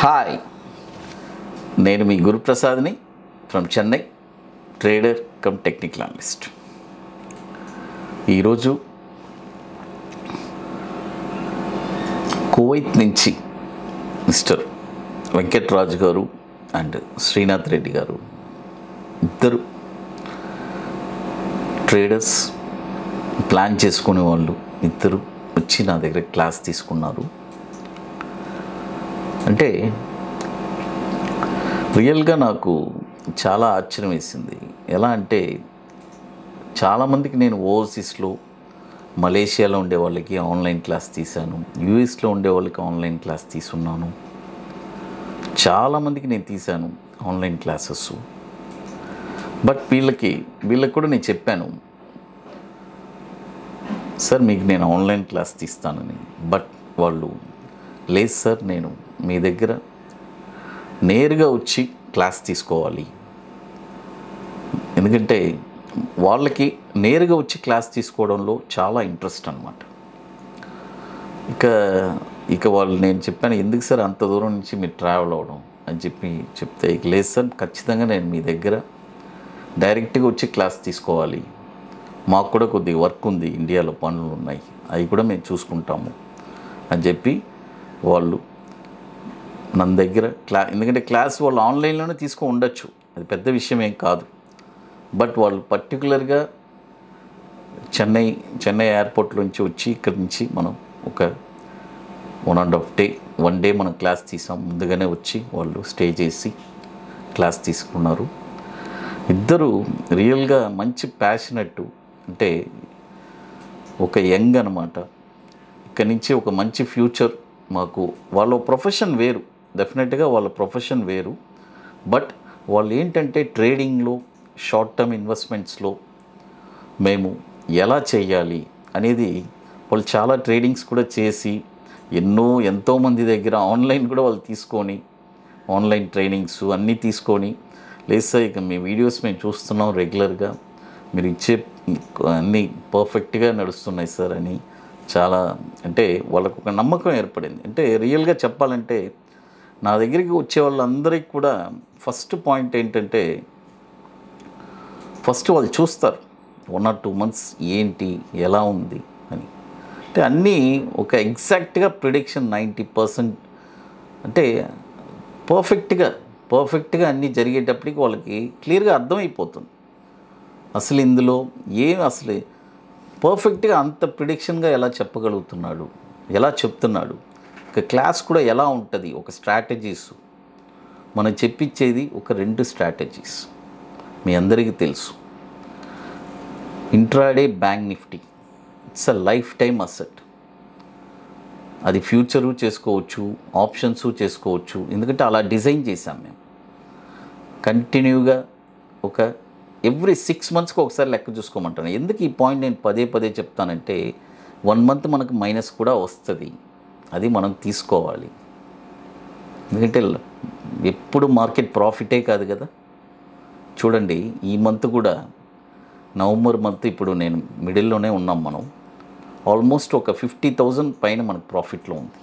Hi నేను మీ గురుప్రసాద్ని from Chennai trader cum technical analyst ఈరోజు కువైత్ నుంచి మిస్టర్ వెంకట్రాజు గారు అండ్ శ్రీనాథ్ రెడ్డి గారు ఇద్దరు ట్రేడర్స్ ప్లాన్ చేసుకునే వాళ్ళు ఇద్దరు వచ్చి నా దగ్గర క్లాస్ తీసుకున్నారు అంటే రియల్గా నాకు చాలా ఆశ్చర్యం వేసింది ఎలా అంటే చాలామందికి నేను ఓవర్సీస్లో మలేషియాలో ఉండే వాళ్ళకి ఆన్లైన్ క్లాస్ తీశాను యూఎస్లో ఉండే వాళ్ళకి ఆన్లైన్ క్లాస్ తీసున్నాను చాలామందికి నేను తీశాను ఆన్లైన్ క్లాసెస్ బట్ వీళ్ళకి వీళ్ళకి కూడా నేను చెప్పాను సార్ మీకు నేను ఆన్లైన్ క్లాస్ తీస్తానని బట్ వాళ్ళు లేదు సార్ నేను మీ దగ్గర నేరుగా వచ్చి క్లాస్ తీసుకోవాలి ఎందుకంటే వాళ్ళకి నేరుగా వచ్చి క్లాస్ తీసుకోవడంలో చాలా ఇంట్రెస్ట్ అనమాట ఇక ఇక వాళ్ళు నేను చెప్పాను ఎందుకు సార్ అంత దూరం నుంచి మీరు ట్రావెల్ అవ్వడం అని చెప్పి చెప్తే ఇక లేదు సార్ ఖచ్చితంగా నేను మీ దగ్గర డైరెక్ట్గా వచ్చి క్లాస్ తీసుకోవాలి మాకు కూడా కొద్దిగా వర్క్ ఉంది ఇండియాలో పనులు ఉన్నాయి అవి కూడా మేము చూసుకుంటాము అని చెప్పి వాళ్ళు మన దగ్గర క్లా ఎందుకంటే క్లాస్ వాళ్ళు ఆన్లైన్లోనే తీసుకో ఉండొచ్చు అది పెద్ద విషయం ఏం కాదు బట్ వాళ్ళు పర్టికులర్గా చెన్నై చెన్నై ఎయిర్పోర్ట్ నుంచి వచ్చి ఇక్కడి నుంచి మనం ఒక one and half day one day మనం క్లాస్ తీసాం ముందుగానే వచ్చి వాళ్ళు స్టే చేసి క్లాస్ తీసుకున్నారు ఇద్దరు రియల్గా మంచి ప్యాషనెట్ అంటే ఒక యంగ్ అనమాట ఇక్కడి నుంచి ఒక మంచి ఫ్యూచర్ మాకు వాళ్ళ ప్రొఫెషన్ వేరు డెఫినెట్గా వాళ్ళ ప్రొఫెషన్ వేరు బట్ వాళ్ళు ఏంటంటే ట్రేడింగ్లో షార్ట్ టర్మ్ ఇన్వెస్ట్మెంట్స్లో మేము ఎలా చేయాలి అనేది వాళ్ళు చాలా ట్రేడింగ్స్ కూడా చేసి ఎన్నో ఎంతోమంది దగ్గర ఆన్లైన్ కూడా వాళ్ళు తీసుకొని ఆన్లైన్ ట్రైనింగ్స్ అన్నీ తీసుకొని లేదు సార్ ఇక మీ వీడియోస్ మేము చూస్తున్నాం రెగ్యులర్గా మీరు ఇచ్చే అన్నీ పర్ఫెక్ట్గా నడుస్తున్నాయి సార్ అని చాలా అంటే వాళ్ళకు ఒక నమ్మకం ఏర్పడింది అంటే రియల్గా చెప్పాలంటే నా దగ్గరికి వచ్చే వాళ్ళందరికీ కూడా ఫస్ట్ పాయింట్ ఏంటంటే ఫస్ట్ వాళ్ళు చూస్తారు వన్ ఆర్ టూ మంత్స్ ఏంటి ఎలా ఉంది అని అంటే అన్నీ ఒక ఎగ్జాక్ట్గా ప్రిడిక్షన్ నైంటీ పర్సెంట్ అంటే పర్ఫెక్ట్గా పర్ఫెక్ట్గా అన్నీ జరిగేటప్పటికి వాళ్ళకి క్లియర్గా అర్థమైపోతుంది అసలు ఇందులో ఏం అసలు పర్ఫెక్ట్గా అంత ప్రిడిక్షన్గా ఎలా చెప్పగలుగుతున్నాడు ఎలా చెప్తున్నాడు ఇక క్లాస్ కూడా ఎలా ఉంటుంది ఒక స్ట్రాటజీస్ మనం చెప్పించేది ఒక రెండు స్ట్రాటజీస్ మీ అందరికీ తెలుసు intraday bank Nifty it's a lifetime asset అది ఫ్యూచరు చేసుకోవచ్చు ఆప్షన్స్ చేసుకోవచ్చు ఎందుకంటే అలా డిజైన్ చేసాం మేము కంటిన్యూగా ఒక ఎవ్రీ సిక్స్ మంత్స్కి ఒకసారి లెక్క చూసుకోమంటాను ఎందుకు ఈ పాయింట్ నేను పదే పదే చెప్తానంటే వన్ మంత్ మనకు మైనస్ కూడా వస్తుంది అది మనం తీసుకోవాలి ఎందుకంటే ఎప్పుడు మార్కెట్ ప్రాఫిటే కాదు కదా చూడండి ఈ మంత్ కూడా నవంబర్ మంత్ ఇప్పుడు నేను మిడిల్లోనే ఉన్నాం మనం ఆల్మోస్ట్ ఒక ఫిఫ్టీ థౌజండ్ పైన మనకు ప్రాఫిట్లో ఉంది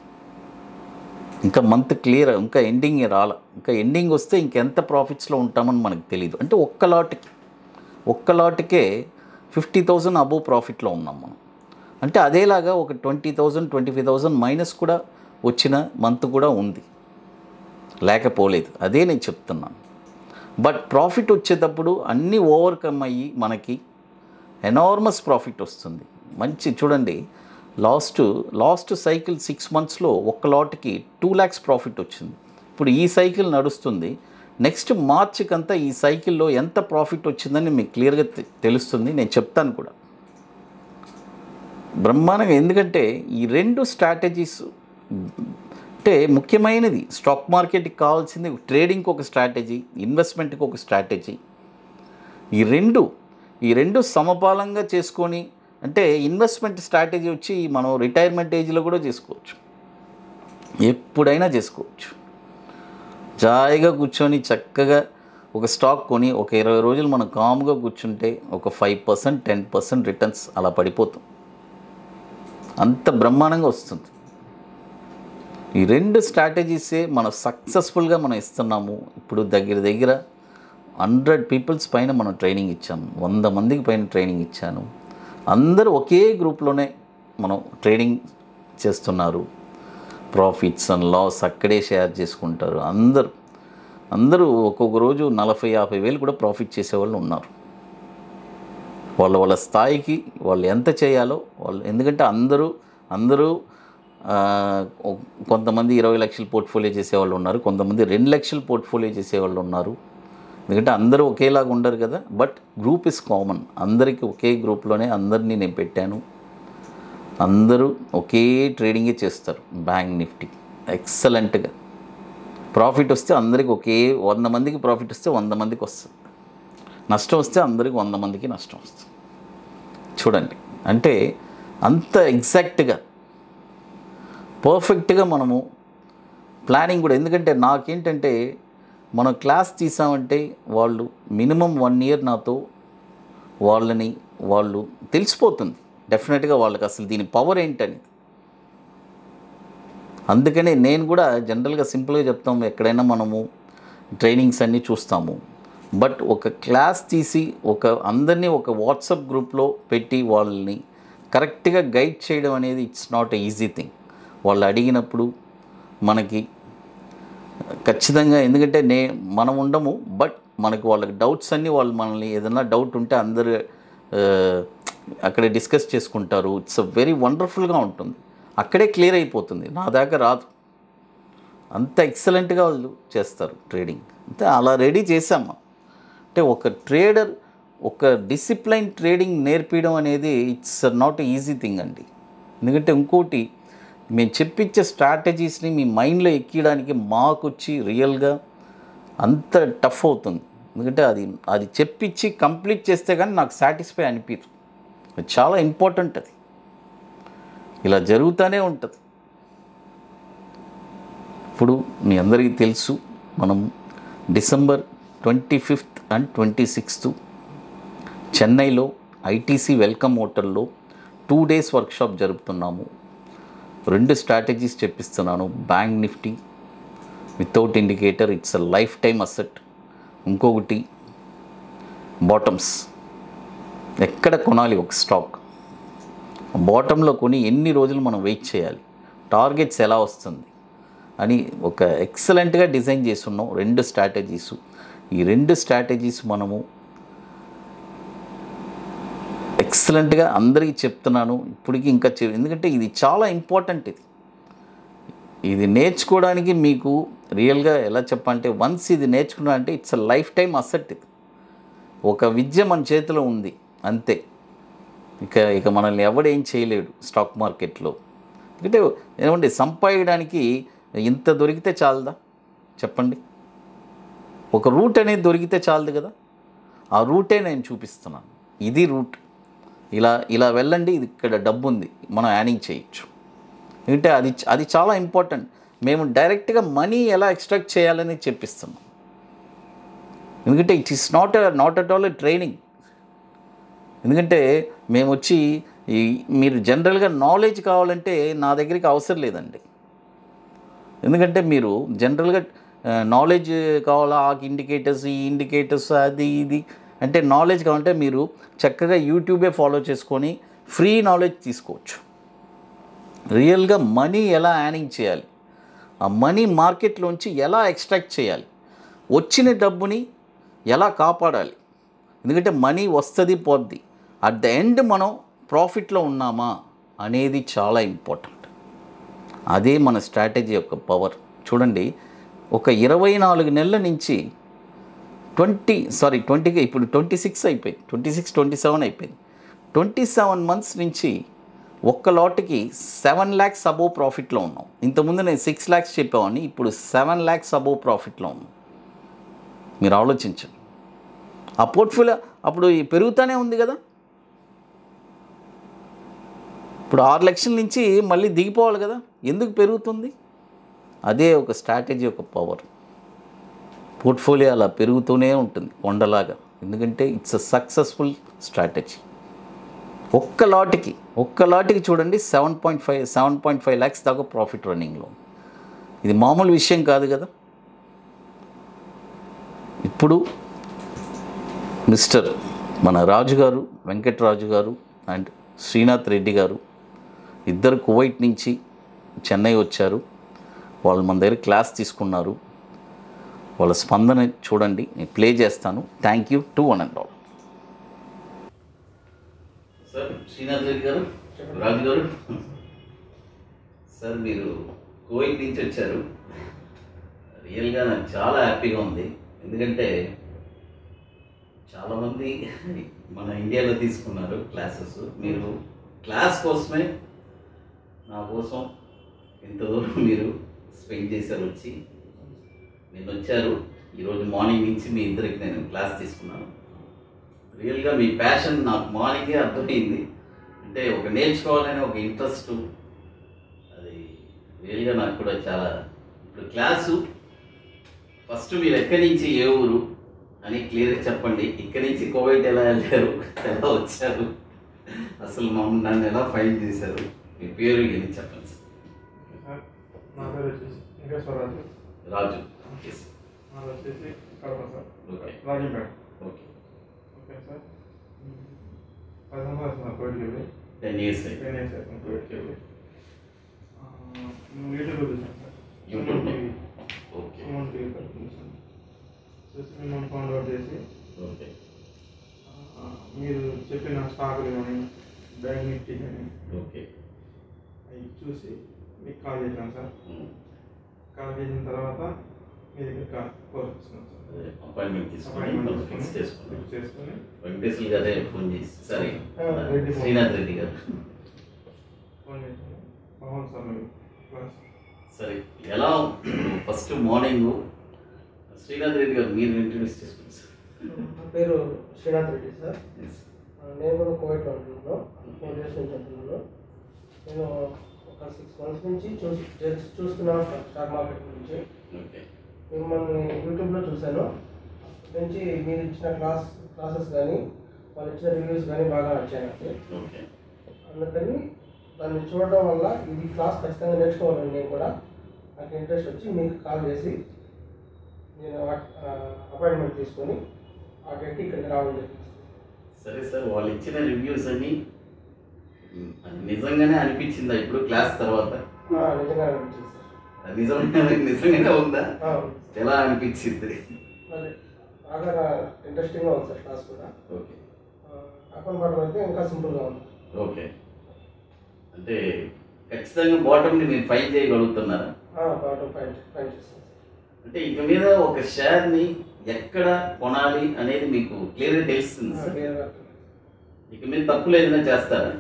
ఇంకా మంత్ క్లియర్ ఇంకా ఎండింగ్ రాల ఇంకా ఎండింగ్ వస్తే ఇంకెంత ప్రాఫిట్స్లో ఉంటామని మనకు తెలియదు అంటే ఒక్క లాట్కి ఒక్క లాట్కే ఫిఫ్టీ థౌజండ్ అబోవ్ ప్రాఫిట్లో ఉన్నాం మనం అంటే అదేలాగా ఒక twenty thousand twenty five thousand minus కూడా వచ్చిన మంత్ కూడా ఉంది లేకపోలేదు అదే నేను చెప్తున్నాను బట్ ప్రాఫిట్ వచ్చేటప్పుడు అన్నీ ఓవర్కమ్ అయ్యి మనకి ఎనార్మస్ ప్రాఫిట్ వస్తుంది మంచి చూడండి లాస్ట్ లాస్ట్ సైకిల్ సిక్స్ మంత్స్లో ఒక్క లాట్కి టూ ల్యాక్స్ ప్రాఫిట్ వచ్చింది ఇప్పుడు ఈ సైకిల్ నడుస్తుంది నెక్స్ట్ మార్చికంతా ఈ సైకిల్లో ఎంత ప్రాఫిట్ వచ్చిందని మీకు క్లియర్గా తె- తెలుస్తుంది నేను చెప్తాను కూడా బ్రహ్మాండంగా ఎందుకంటే ఈ రెండు స్ట్రాటజీస్ అంటే ముఖ్యమైనది స్టాక్ మార్కెట్కి కావాల్సింది ట్రేడింగ్కి ఒక స్ట్రాటజీ ఇన్వెస్ట్మెంట్కి ఒక స్ట్రాటజీ ఈ రెండు ఈ రెండు సమపాలంగా చేసుకొని అంటే ఇన్వెస్ట్మెంట్ స్ట్రాటజీ వచ్చి మనం రిటైర్మెంట్ ఏజ్లో కూడా చేసుకోవచ్చు ఎప్పుడైనా చేసుకోవచ్చు జాయిగా కూర్చొని చక్కగా ఒక స్టాక్ కొని ఒక ఇరవై రోజులు మనం కామ్గా కూర్చుంటే ఒక five percent ten percent returns అలా పడిపోతాం అంత బ్రహ్మాండంగా వస్తుంది ఈ రెండు స్ట్రాటజీసే మనం సక్సెస్ఫుల్గా మనం ఇస్తున్నాము ఇప్పుడు దగ్గర దగ్గర హండ్రెడ్ పీపుల్స్ పైన మనం ట్రైనింగ్ ఇచ్చాము వంద మందికి పైన ట్రైనింగ్ ఇచ్చాను అందరూ ఒకే గ్రూప్లోనే మనం ట్రైనింగ్ చేస్తున్నారు ప్రాఫిట్స్ అండ్ లాస్ అక్కడే షేర్ చేసుకుంటారు అందరూ అందరూ ఒక్కొక్క రోజు నలభై యాభై వేలు కూడా ప్రాఫిట్ చేసేవాళ్ళు ఉన్నారు వాళ్ళ వాళ్ళ స్థాయికి వాళ్ళు ఎంత చేయాలో వాళ్ళు ఎందుకంటే అందరూ అందరూ ఆ, ఒ- కొంతమంది ఇరవై లక్షల పోర్ట్ఫోలియో చేసేవాళ్ళు ఉన్నారు కొంతమంది రెండు లక్షల పోర్ట్ఫోలియో చేసేవాళ్ళు ఉన్నారు ఎందుకంటే అందరూ ఒకేలాగా ఉండరు కదా బట్ గ్రూప్ ఇస్ కామన్ అందరికీ ఒకే గ్రూప్లోనే అందరినీ నేను పెట్టాను అందరూ ఒకే ట్రేడింగే చేస్తారు బ్యాంక్ నిఫ్టీ ఎక్సలెంట్గా ప్రాఫిట్ వస్తే అందరికి ఒకే వంద మందికి ప్రాఫిట్ వస్తే వంద మందికి వస్తుంది నష్టం వస్తే అందరికి వంద మందికి నష్టం వస్తుంది చూడండి అంటే అంత ఎగ్జాక్ట్గా పర్ఫెక్ట్గా మనము ప్లానింగ్ కూడా ఎందుకంటే నాకేంటంటే మనం క్లాస్ తీసామంటే వాళ్ళు మినిమం వన్ ఇయర్ నాతో వాళ్ళని వాళ్ళు తెలిసిపోతుంది డెఫినెట్గా వాళ్ళకి అసలు దీని పవర్ ఏంటని అందుకనే నేను కూడా జనరల్గా సింపుల్గా చెప్తాము ఎక్కడైనా మనము ట్రైనింగ్స్ అన్నీ చూస్తాము బట్ ఒక క్లాస్ తీసి ఒక అందరినీ ఒక వాట్సాప్ గ్రూప్లో పెట్టి వాళ్ళని కరెక్ట్గా గైడ్ చేయడం అనేది ఇట్స్ నాట్ ఈజీ థింగ్ వాళ్ళు అడిగినప్పుడు మనకి ఖచ్చితంగా ఎందుకంటే నే మనం ఉండము బట్ మనకి వాళ్ళకి డౌట్స్ అన్నీ వాళ్ళు మనల్ని ఏదైనా డౌట్ ఉంటే అందరు ఆ, అక్కడే డిస్కస్ చేసుకుంటారు ఇట్స్ వెరీ వండర్ఫుల్గా ఉంటుంది అక్కడే క్లియర్ అయిపోతుంది నా దాకా రాదు అంత ఎక్సలెంట్గా వాళ్ళు చేస్తారు ట్రేడింగ్ అంతే అలా రెడీ చేసాము అంటే ఒక ట్రేడర్ ఒక డిసిప్లైన్ ట్రేడింగ్ నేర్పించడం అనేది ఇట్స్ నాట్ ఈజీ థింగ్ అండి ఎందుకంటే ఇంకోటి మేము చెప్పించే స్ట్రాటజీస్ని మీ మైండ్లో ఎక్కియడానికి మాకు వచ్చి రియల్గా అంత టఫ్ అవుతుంది ఎందుకంటే అది అది చెప్పించి కంప్లీట్ చేస్తే కానీ నాకు సాటిస్ఫై అనిపించదు అది చాలా ఇంపార్టెంట్ అది ఇలా జరుగుతూనే ఉంటుంది ఇప్పుడు మీ అందరికీ తెలుసు మనం December twenty fifth and twenty sixth చెన్నైలో ఐటీసీ వెల్కమ్ హోటల్లో టూ డేస్ వర్క్షాప్ జరుపుతున్నాము రెండు స్ట్రాటజీస్ చెప్పిస్తున్నాను bank Nifty without indicator it's a lifetime asset ఇంకొకటి బాటమ్స్ ఎక్కడ కొనాలి ఒక స్టాక్ బాటంలో కొని ఎన్ని రోజులు మనం వెయిట్ చేయాలి టార్గెట్స్ ఎలా వస్తుంది అని ఒక ఎక్సలెంట్గా డిజైన్ చేస్తున్నాం రెండు స్ట్రాటజీస్ ఈ రెండు స్ట్రాటజీస్ మనము ఎక్సలెంట్గా అందరికీ చెప్తున్నాను ఇప్పటికీ ఇంకా చె- ఎందుకంటే ఇది చాలా ఇంపార్టెంట్ ఇది ఇది నేర్చుకోవడానికి మీకు రియల్గా ఎలా చెప్పాలంటే వన్స్ ఇది నేర్చుకున్నా అంటే it's a lifetime asset ఇది ఒక విద్య మన చేతిలో ఉంది అంతే ఇక ఇక మనల్ని ఎవడేం చేయలేడు స్టాక్ మార్కెట్లో ఎందుకంటే ఏమంటే సంపాదించడానికి ఇంత దొరికితే చాలదా చెప్పండి ఒక రూట్ అనేది దొరికితే చాలదు కదా ఆ రూటే నేను చూపిస్తున్నాను ఇది రూట్ ఇలా ఇలా వెళ్ళండి ఇది ఇక్కడ డబ్బు ఉంది మనం యానింగ్ చేయొచ్చు ఎందుకంటే అది అది చాలా ఇంపార్టెంట్ మేము డైరెక్ట్గా మనీ ఎలా ఎక్స్ట్రాక్ట్ చేయాలని చెప్పిస్తున్నాం ఎందుకంటే it is not not at all training ఎందుకంటే మేము వచ్చి ఈ మీరు జనరల్గా నాలెడ్జ్ కావాలంటే నా దగ్గరికి అవసరం లేదండి ఎందుకంటే మీరు జనరల్గా నాలెడ్జ్ కావాలా ఆ ఇండికేటర్స్ ఈ ఇండికేటర్స్ అది ఇది అంటే నాలెడ్జ్ కావాలంటే మీరు చక్కగా యూట్యూబే ఫాలో చేసుకొని ఫ్రీ నాలెడ్జ్ తీసుకోవచ్చు రియల్గా మనీ ఎలా యానింగ్ చేయాలి ఆ మనీ మార్కెట్లోంచి ఎలా ఎక్స్ట్రాక్ట్ చేయాలి వచ్చిన డబ్బుని ఎలా కాపాడాలి ఎందుకంటే మనీ వస్తుంది పోద్ది అట్ ద ఎండ్ మనం ప్రాఫిట్లో ఉన్నామా అనేది చాలా ఇంపార్టెంట్ అదే మన స్ట్రాటజీ యొక్క పవర్ చూడండి ఒక ఇరవై నాలుగు నెలల నుంచి ట్వంటీ సారీ ట్వంటీకి ఇప్పుడు ట్వంటీ సిక్స్ అయిపోయింది ట్వంటీ సిక్స్ ట్వంటీ సెవెన్ అయిపోయింది ట్వంటీ సెవెన్ మంత్స్ నుంచి ఒక్క లాట్కి సెవెన్ ల్యాక్స్ అబోవ్ ప్రాఫిట్లో ఉన్నాం ఇంతకుముందు నేను సిక్స్ ల్యాక్స్ చెప్పేవాడిని ఇప్పుడు సెవెన్ ల్యాక్స్ అబోవ్ ప్రాఫిట్లో ఉన్నాం మీరు ఆలోచించండి ఆ పోర్ట్ఫోలియో అప్పుడు ఈ పెరుగుతూనే ఉంది కదా ఇప్పుడు ఆరు లక్షల నుంచి మళ్ళీ దిగిపోవాలి కదా ఎందుకు పెరుగుతుంది అదే ఒక స్ట్రాటజీ ఒక పవర్ పోర్ట్ఫోలియో అలా పెరుగుతూనే ఉంటుంది కొండలాగా ఎందుకంటే ఇట్స్ అ సక్సెస్ఫుల్ స్ట్రాటజీ ఒక్క లాట్కి ఒక్క లాట్కి చూడండి seven point five seven point five lakhs దాకా ప్రాఫిట్ రన్నింగ్లో ఇది మామూలు విషయం కాదు కదా ఇప్పుడు మిస్టర్ మన రాజు గారు వెంకటరాజు గారు అండ్ శ్రీనాథ్ రెడ్డి గారు ఇద్దరు కువైట్ నుంచి చెన్నై వచ్చారు వాళ్ళు మన దగ్గర క్లాస్ తీసుకున్నారు వాళ్ళ స్పందన చూడండి నేను ప్లే చేస్తాను thank you to one and all sir Srinath Reddy గారు రాజు గారు సార్ మీరు కువైట్ నుంచి వచ్చారు రియల్గా నాకు చాలా హ్యాపీగా ఉంది ఎందుకంటే చాలామంది మన ఇండియాలో తీసుకున్నారు క్లాసెస్ మీరు క్లాస్ కోసమే నా కోసం ఇంత దూరం మీరు స్పెండ్ చేశారు వచ్చి నేను వచ్చారు ఈరోజు మార్నింగ్ నుంచి మీ ఇద్దరికి నేను క్లాస్ తీసుకున్నాను రియల్గా మీ ప్యాషన్ నాకు మార్నింగే అర్థమైంది అంటే ఒక నేర్చుకోవాలనే ఒక ఇంట్రెస్ట్ అది రియల్గా నాకు కూడా చాలా ఇప్పుడు క్లాసు ఫస్ట్ మీరు ఎక్కడి నుంచి ఏ ఊరు అని క్లియర్గా చెప్పండి ఇక్కడి నుంచి కోవిడ్ ఎలా వెళ్ళారు ఎలా వచ్చారు అసలు మమ్మల్ని నన్ను ఎలా ఫైన్ చేశారు మీ పేరు ఇవన్నీ చెప్పండి సార్ సార్ నా పేరు వచ్చేసి వెంకటేశ్వరరాజు రాజు ఎస్ నాది వచ్చేసి Kadapa sir okay Rajampet okay okay sir పది సంవత్సరాలు సార్ కోవిడ్కి వెళ్ళి టెన్ ఇయర్స్ అయింది టెన్ ఇయర్స్ అవుతుంది కోవిడ్కి వెళ్ళి ఆ, మేము యూట్యూబ్లో చూసాం sir YouTube TV okay Suman TV sir చూసాం చూసి మిమ్మల్ని ఫౌండ్ అవుట్ చేసి ఓకే ఆ, మీరు చెప్పిన స్టాకులు కానీ బ్యాంక్ నిఫ్టీ కానీ ఓకే అవి చూసి మీకు కాల్ చేశాను సార్ ఉమ్. కాల్ చేసిన తర్వాత మీ దగ్గర కాల్ కోర్స్ ఇస్తున్నాం సార్ అదే అపాయింట్మెంట్ తీసుకొని అపాయింట్మెంట్ ఫిక్స్ చేసుకున్నాం ఫిక్స్ చేసుకొని వెంకటేశ్వర గారే ఫోన్ చేసి సరే ఆ, రెడ్డి ఫోన్. శ్రీనాథ్ రెడ్డి గారు ఫోన్ చేశాను బాగుంది సార్ మీరు క్లాస్ సరే ఎలా ఫస్ట్ మార్నింగ్ శ్రీనాథ్ రెడ్డి గారు మీరు ఇంట్రడ్యూస్ చేసుకోండి సార్ నా పేరు శ్రీనాథ్ రెడ్డి సార్ Yes. నేను కూడా కోవిడ్లో ఉంటున్నాను ఫోర్ ఇయర్స్ నుంచి ఉంటున్నాను నేను ఒక సిక్స్ మంత్స్ నుంచి చూసి చూ- చూస్తున్నాను స్టాక్ మార్కెట్ గురించి ఓకే మిమ్మల్ని యూట్యూబ్లో చూశాను అప్పటి నుంచి మీరు ఇచ్చిన క్లాస్ క్లాసెస్ కానీ వాళ్ళు ఇచ్చిన రివ్యూస్ కానీ బాగా నచ్చాయి నాకు ఓకే అందుకని దాన్ని చూడడం వల్ల ఇది క్లాస్ ఖచ్చితంగా నేర్చుకోవాలని నేను కూడా నాకు ఇంట్రెస్ట్ వచ్చి మీకు కాల్ చేసి నేను అపాయింట్మెంట్ తీసుకొని ఆ డేట్కి ఇక్కడికి రావడం జరిగింది సరే సార్ వాళ్ళు ఇచ్చిన రివ్యూస్ అన్ని ఉమ్, అది నిజంగానే అనిపించిందా ఇప్పుడు క్లాస్ తర్వాత ఆ, నిజంగా అనిపించింది సార్ అది నిజంగానే నిజంగానే ఉందా ఆ, ఎలా అనిపించింది మరి బాగా ఇంట్రెస్టింగ్గా ఉంది సార్ క్లాస్ కూడా ఓకే అకౌంట్ పడడం అయితే ఇంకా సింపుల్గా ఉంది ఓకే అంటే ఖచ్చితంగా బాటమ్ని మీరు ఫైన్ చేయగలుగుతున్నారా బాగా ఫైన్ ఫైన్ చేస్తాను అంటే ఇక మీద ఒక షేర్ని ఎక్కడ కొనాలి అనేది మీకు క్లియర్గా తెలుస్తుంది సార్ సార్ క్లియర్గా ఇక మీద తప్పులు ఏదైనా చేస్తారా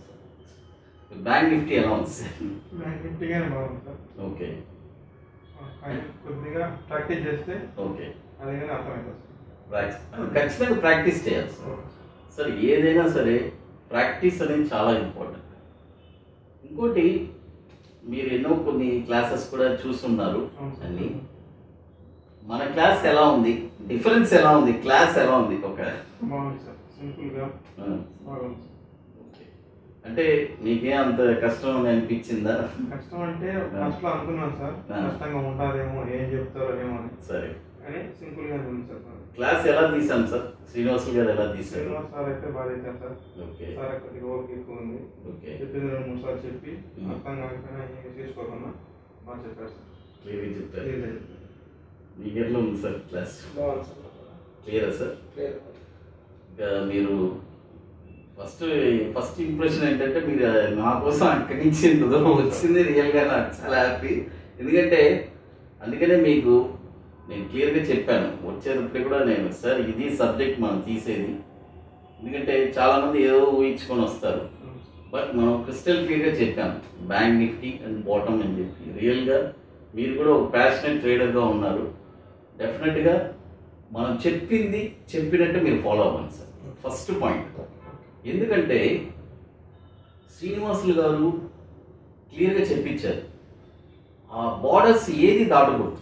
బ్యాంక్ నిఫ్టీ ఎలా ఉంది సార్ బ్యాంక్ నిఫ్టీగానే బాగుంది సార్ ఓకే కానీ కొద్దిగా ప్రాక్టీస్ చేస్తే ఓకే అది కానీ అర్థమవుతుంది ప్రాక్టీస్ ఖచ్చితంగా ప్రాక్టీస్ చేయాలి సార్ సార్ ఏదైనా సరే ప్రాక్టీస్ అనేది చాలా ఇంపార్టెంట్ ఇంకోటి మీరు ఎన్నో కొన్ని క్లాసెస్ కూడా చూస్తున్నారు అవును సార్. అన్ని మన క్లాస్ ఎలా ఉంది డిఫరెన్స్ ఎలా ఉంది క్లాస్ ఎలా ఉంది ఒక బాగుంది సార్ సింపుల్గా ఆ, బాగుంది సార్ ఓకే అంటే మీకేం అంత కష్టం అని అనిపించిందా కష్టం అంటే ఫస్ట్లో అనుకున్నాను సార్ ఆ. కష్టంగా ఉంటుందేమో ఏం చెప్తారో ఏమో అని సరే కానీ సింపుల్గానే ఉంది సార్ మరి. క్లాస్ ఎలా తీసాం సార్ శ్రీనివాసులు గారు ఎలా తీశారు శ్రీనివాస్ సార్ అయితే బాగా చేశారు సార్ ఓకే సార్ కొద్దిగా ఓపిక ఎక్కువ ఉంది ఓకే చెప్పింది రెండు మూడు సార్లు చెప్పి ఉమ్. అర్థం కాకపోయినా ఏమి తీసుకోకుండా బాగా చెప్పారు సార్ క్లియర్గా చెప్తారు క్లియర్గా చెప్పారు మీకు ఎట్లా ఉంది సార్ క్లాస్ బాగుంది సార్ క్లియరా సార్ క్లియర్ ఇంకా మీరు ఫస్ట్ ఫస్ట్ ఇంప్రెషన్ ఏంటంటే మీరు నా కోసం అక్కడి నుంచి ఇంత దూరం వచ్చింది రియల్గా నాకు చాలా హ్యాపీ ఎందుకంటే అందుకనే మీకు నేను క్లియర్గా చెప్పాను వచ్చేటప్పుడు కూడా నేను సార్ ఇది సబ్జెక్ట్ మనం తీసేది ఎందుకంటే చాలామంది ఏదో ఊహించుకొని వస్తారు బట్ మనం క్రిస్టల్ క్లియర్గా చెప్పాను బ్యాంక్ నిఫ్టీ అండ్ బాటమ్ అని చెప్పి రియల్గా మీరు కూడా ఒక ప్యాషనెట్ ట్రేడర్గా ఉన్నారు డెఫినెట్గా మనం చెప్పింది చెప్పినట్టు మీరు ఫాలో అవ్వండి సార్ ఫస్ట్ పాయింట్ ఎందుకంటే శ్రీనివాసులు గారు క్లియర్గా చెప్పించారు ఆ బార్డర్స్ ఏది దాటకూడదు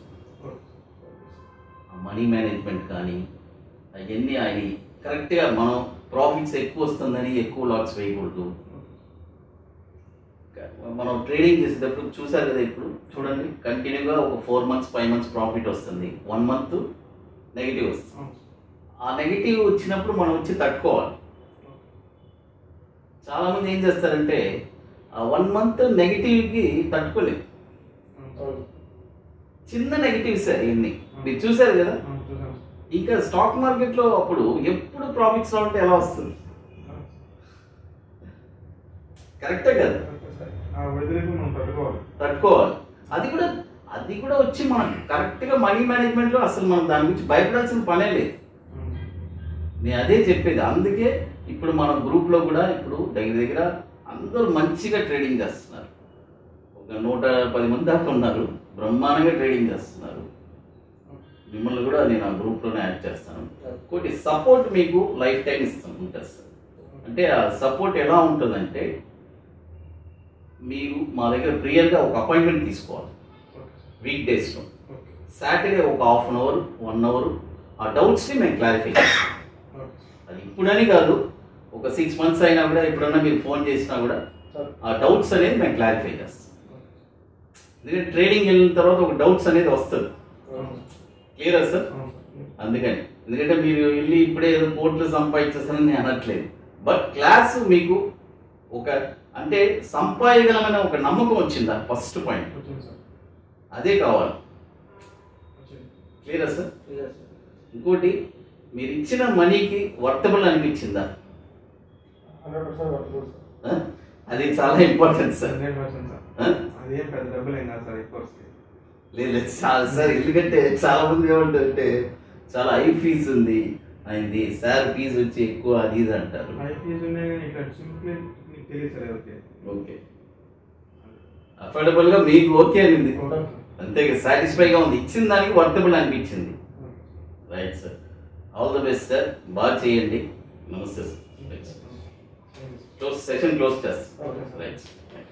ఆ మనీ మేనేజ్మెంట్ కానీ అవన్నీ అవి కరెక్ట్గా మనం ప్రాఫిట్స్ ఎక్కువ వస్తుందని ఎక్కువ లాట్స్ వేయకూడదు మనం ట్రేడింగ్ చేసేటప్పుడు చూసారు కదా ఇప్పుడు చూడండి కంటిన్యూగా ఒక four months five months profit వస్తుంది వన్ మంత్ నెగిటివ్ వస్తుంది అవును ఆ నెగిటివ్ వచ్చినప్పుడు మనం వచ్చి తట్టుకోవాలి చాలా మంది ఏం చేస్తారంటే ఆ వన్ మంత్ నెగిటివ్కి తట్టుకోలేదు అవును అవును చిన్న నెగిటివ్స్ ఇవన్నీ మీరు చూసారు కదా అవును చూసాను ఇంకా స్టాక్ మార్కెట్లో అప్పుడు ఎప్పుడు ప్రాఫిట్స్ ఉంటే ఎలా వస్తుంది సార్. కరెక్టే కదా ఆ ఒడిదుడుకు మనం తట్టుకోవాలి తట్టుకోవాలి అది కూడా అది కూడా వచ్చి మనం కరెక్ట్గా మనీ మేనేజ్మెంట్లో అసలు మనం దాని గురించి భయపడాల్సిన పనే లేదు అవును. నేను అదే చెప్పేది అందుకే ఇప్పుడు మన గ్రూప్లో కూడా ఇప్పుడు దగ్గర దగ్గర అందరూ మంచిగా ట్రేడింగ్ చేస్తున్నారు ఒక నూట పది మంది దాకా ఉన్నారు బ్రహ్మాండంగా ట్రేడింగ్ చేస్తున్నారు మిమ్మల్ని కూడా నేను ఆ గ్రూప్లోనే యాడ్ చేస్తాను ఇంకోటి సపోర్ట్ మీకు లైఫ్ టైం ఇస్తాను ఉంటుంది సార్ అంటే ఆ సపోర్ట్ ఎలా ఉంటుందంటే మీరు మా దగ్గర ప్రియర్గా ఒక అపాయింట్మెంట్ తీసుకోవాలి ఓకే వీక్ డేస్లో ఓకే సాటర్డే ఒక half an hour one hour ఆ డౌట్స్ని మేము క్లారిఫై చేస్తాం ఓకే అది ఇప్పుడని కాదు ఒక సిక్స్ మంత్స్ అయినా కూడా ఎప్పుడన్నా మీరు ఫోన్ చేసినా కూడా సార్ ఆ డౌట్స్ అనేది మేము క్లారిఫై చేస్తాం ఎందుకంటే ట్రేడింగ్ వెళ్ళిన తర్వాత ఒక డౌట్స్ అనేది వస్తుంది అవును క్లియరా సార్ అవును సార్ అందుకని ఎందుకంటే మీరు వెళ్ళి ఇప్పుడే ఏదో కోట్లు సంపాదించేస్తారని నేను అనట్లేదు బట్ క్లాస్ మీకు ఒక అంటే సంపాదగలమనే ఒక నమ్మకం వచ్చిందా ఫస్ట్ పాయింట్ వచ్చింది సార్ అదే కావాలి వచ్చింది క్లియరా సార్ క్లియర్ సార్ ఇంకోటి మీరు ఇచ్చిన మనీకి వర్తబుల్ అనిపించిందా హండ్రెడ్ పర్సెంట్ వర్తబుల్ సార్ ఆ? అది చాలా important sir hundred percent sir ఆ? అదేం పెద్ద డబ్బులు ఏం కాదు సార్ ఈ కోర్స్కి లేదు లేదు చాలా సార్ ఎందుకంటే చాలా మంది ఏమంటారంటే చాలా హై ఫీజు ఉంది అయింది సార్ ఫీజు వచ్చి ఎక్కువ అది ఇది అంటారు హై ఫీజు ఉన్నాయి కానీ ఇక్కడ సింప్లీ మీకు తెలియదు సార్ ఓకే ఓకే అఫోర్డబుల్ గా మీకు ఓకే అనింది ఓకే అంతే సాటిస్ఫైగా ఉంది ఇచ్చిన దానికి వర్తబుల్ అనిపించింది okay right sir all the best sir బాగా చేయండి నమస్తే sir thank you close session close చేస్తాం Okay, sir. రైట్